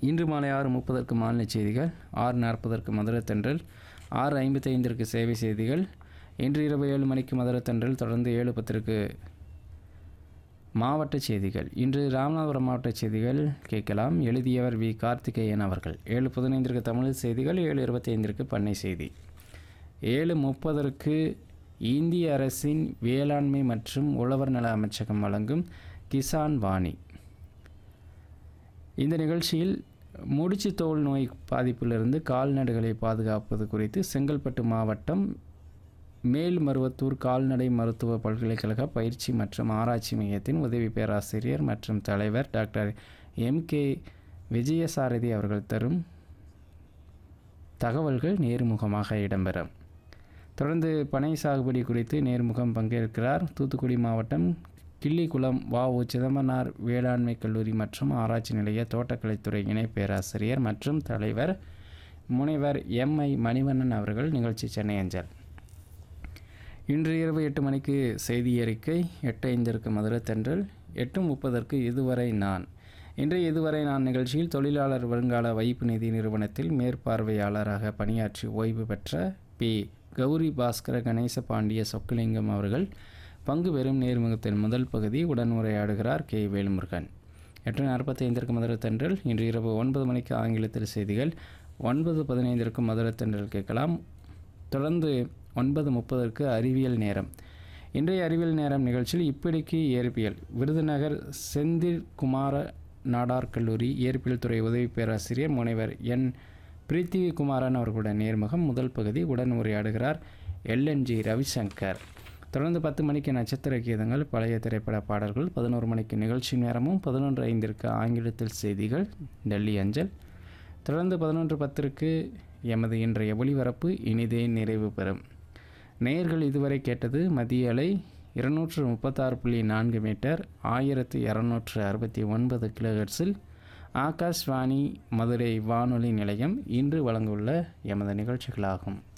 இன்று மாலை ஆறு முப்பதற்கு மாநில செய்திகள் ஆறு நாற்பதற்கு மதுரத்தன்றல் ஆறு ஐம்பத்தைந்திற்கு சேவை செய்திகள் இன்று இரவு ஏழு மணிக்கு மதுரத்தன்றல் தொடர்ந்து ஏழு பத்திற்கு மாவட்ட செய்திகள் இன்று ராமநாதபுரம் மாவட்ட செய்திகள் கேட்கலாம் எழுதியவர் வி கார்த்திகேயன் அவர்கள் ஏழு பதினைந்திற்கு தமிழ் செய்திகள் ஏழு இருபத்தி ஐந்திற்கு பண்ணை செய்தி ஏழு முப்பதற்கு இந்திய அரசின் வேளாண்மை மற்றும் உழவர் நல அமைச்சகம் வழங்கும் கிசான் வாணி இந்த நிகழ்ச்சியில் முடிச்சு தோல் நோய் பாதிப்பிலிருந்து கால்நடைகளை பாதுகாப்பது குறித்து செங்கல்பட்டு மாவட்டம் மேல்மருவத்தூர் கால்நடை மருத்துவ பல்கலைக்கழக பயிற்சி மற்றும் ஆராய்ச்சி மையத்தின் உதவி பேராசிரியர் மற்றும் தலைவர் டாக்டர் எம் கே விஜயசாரதி அவர்கள் தரும் தகவல்கள் நேர்முகமாக இடம்பெறும் தொடர்ந்து பனை சாகுபடி குறித்து நேர்முகம் பங்கேற்கிறார் தூத்துக்குடி மாவட்டம் கிள்ளிக்குளம் வஉ சிதம்பரனார் வேளாண்மை கல்லூரி மற்றும் ஆராய்ச்சி நிலைய தோட்டக்கலைத்துறை இணை பேராசிரியர் மற்றும் தலைவர் முனைவர் எம் ஐ மணிவண்ணன் அவர்கள் நிகழ்ச்சி சென்னை அஞ்சல் இன்று இரவு எட்டு மணிக்கு செய்தி அறிக்கை எட்டு ஐந்திற்கு மதுரை தென்றல் எட்டு முப்பதற்கு இதுவரை நான் இன்றைய இதுவரை நான் நிகழ்ச்சியில் தொழிலாளர் வருங்கால வைப்பு நிதி நிறுவனத்தில் மேற்பார்வையாளராக பணியாற்றி ஓய்வு பெற்ற பி கௌரி பாஸ்கர கணேச பாண்டிய சொக்கலிங்கம் அவர்கள் பங்கு பெறும் நேர்முகத்தின் முதல் பகுதி உடன் உரையாடுகிறார் கே வேலுமுருகன் எட்டு நாற்பத்தி ஐந்திற்கு மதுரை தென்றல் இன்று இரவு ஒன்பது மணிக்கு ஆங்கிலத்தில் செய்திகள் ஒன்பது பதினைந்திற்கு மதுரை தென்றல் கேட்கலாம் தொடர்ந்து ஒன்பது முப்பதற்கு அறிவியல் நேரம் இன்றைய அறிவியல் நேரம் நிகழ்ச்சியில் இப்படிக்கு இயற்பியல் விருதுநகர் செந்தில் குமார நாடார் கல்லூரி இயற்பியல் துறை உதவி பேராசிரியர் முனைவர் என் பிரித்திவி குமாரன் அவர்களுடைய நேர்முகம் முதல் பகுதி உடன் உரையாடுகிறார் எல்என்ஜி ரவிசங்கர் தொடர்ந்து பத்து மணிக்கு நட்சத்திர கீதங்கள் பழைய திரைப்பட பாடல்கள் பதினோரு மணிக்கு நிகழ்ச்சி நேரமும் பதினொன்று ஐந்திற்கு ஆங்கிலத்தில் செய்திகள் டெல்லி அஞ்சல் தொடர்ந்து பதினொன்று பத்திற்கு எமது இன்றைய ஒளிபரப்பு இனிதே நிறைவு பெறும் நேயர்கள் இதுவரை கேட்டது மதிய அலை இருநூற்று முப்பத்தாறு புள்ளி நான்கு மீட்டர் ஆயிரத்து இரநூற்று அறுபத்தி ஒன்பது கிலோஹெர்ட்ஸில் ஆகாஷ்வாணி மதுரை வானொலி நிலையம் இன்று வழங்கவுள்ள எமது நிகழ்ச்சிகளாகும்